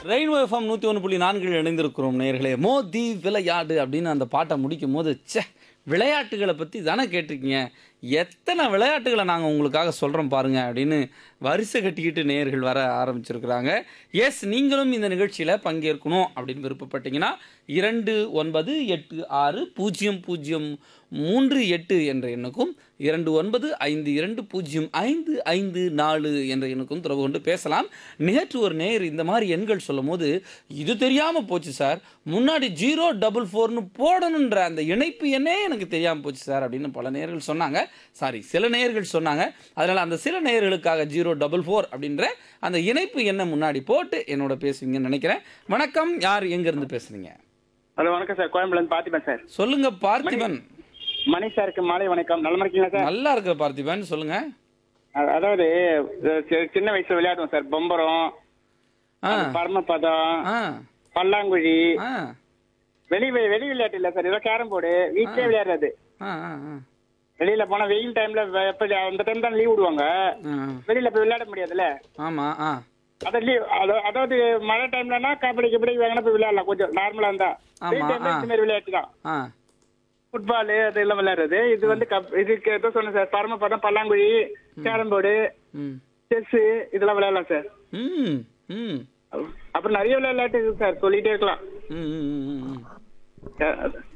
Rainbow FM நூற்றி ஒன்று புள்ளி நான்கில் இணைந்திருக்கிறோம் நேர்களே மோதி விளையாடு அப்படின்னு அந்த பாட்டை முடிக்கும் போது ச்சே விளையாட்டுகளை பற்றி தானே கேட்டிருக்கீங்க எத்தனை விளையாட்டுகளை நாங்கள் உங்களுக்காக சொல்கிறோம் பாருங்க அப்படின்னு வரிசை கட்டிக்கிட்டு நேர்கள் வர ஆரம்பிச்சிருக்கிறாங்க எஸ் நீங்களும் இந்த நிகழ்ச்சியில் பங்கேற்கணும் அப்படின்னு விருப்பப்பட்டீங்கன்னா இரண்டு ஒன்பது எட்டு ஆறு பூஜ்ஜியம் பூஜ்ஜியம் மூன்று எட்டு என்ற எண்ணுக்கும் இரண்டு ஒன்பது ஐந்து இரண்டு பூஜ்ஜியம் ஐந்து ஐந்து நாலு என்ற எண்ணுக்கும் தொடர்பு கொண்டு பேசலாம் நேற்று ஒரு நேர் இந்த மாதிரி எண்கள் சொல்லும் போது இது தெரியாமல் போச்சு சார் முன்னாடி ஜீரோ டபுள் ஃபோர்னு போடணுன்ற அந்த இணைப்பு எண்ணே எனக்கு தெரியாமல் போச்சு சார் அப்படின்னு பல நேர்கள் சொன்னாங்க சாரி சில நேர்கள் சொன்னாங்க அதனால் அந்த சில நேர்களுக்காக ஜீரோ டபுள் ஃபோர் அப்படின்ற அந்த இணைப்பு எண்ணை முன்னாடி போட்டு என்னோட பேசுவீங்கன்னு நினைக்கிறேன் வணக்கம் யார் எங்கேருந்து பேசுறீங்க ஹலோ வணக்கம் சார் கோயம்புலேருந்து பார்த்திபன் சார் சொல்லுங்க பார்த்திபன் மணி சாருக்கு மாலை வணக்கம் நலமா இருக்கீங்களா சார் நல்லா இருக்கிற பார்த்திபன் சொல்லுங்க அ- அதாவது அஹ், சி- சின்ன வயசுல விளையாடுவோம் சார் பொம்பரம் ஆ பரமபதம் ஆ பல்லாங்குழி ஆ வெளி வி- வெளி விளையாட்டு இல்ல சார் ஏதோ கேரம் போர்டு வீட்லயே விளையாடுறது ஆ ஆ ஆ வெளியில போனா வெயில் டைம்ல வெ- எப்ப அந்த டைம் தான் லீவ் விடுவாங்க ஆ வெளியில போய் விளையாட முடியாதுல்ல ஆமாம் ஆ அத லீவ் அதாவது மழை டைம்லனா கபடி கபடி வேணா போய் விளையாடலாம் கொஞ்சம் நார்மலா இருந்தா ஆமா, வெயில் டைம்ல ஆ. இந்த மாதிரி விளையாட்டு தான் ஆ ஃபுட்பால் அதெல்லாம் விளையாடுறது இது வந்து கப் இதுக்கு ஏதோ சொன்னேன் சார் பரமபதம் பல்லாங்குழி கேரம் போர்டு ம் செஸ் இதெல்லாம் விளையாடலாம் சார் ம் ம் அப்புறம் நிறைய விளையாட்டு இருக்கு சார் சொல்லிட்டே இருக்கலாம் ம் ம் ம் ம் அஹ்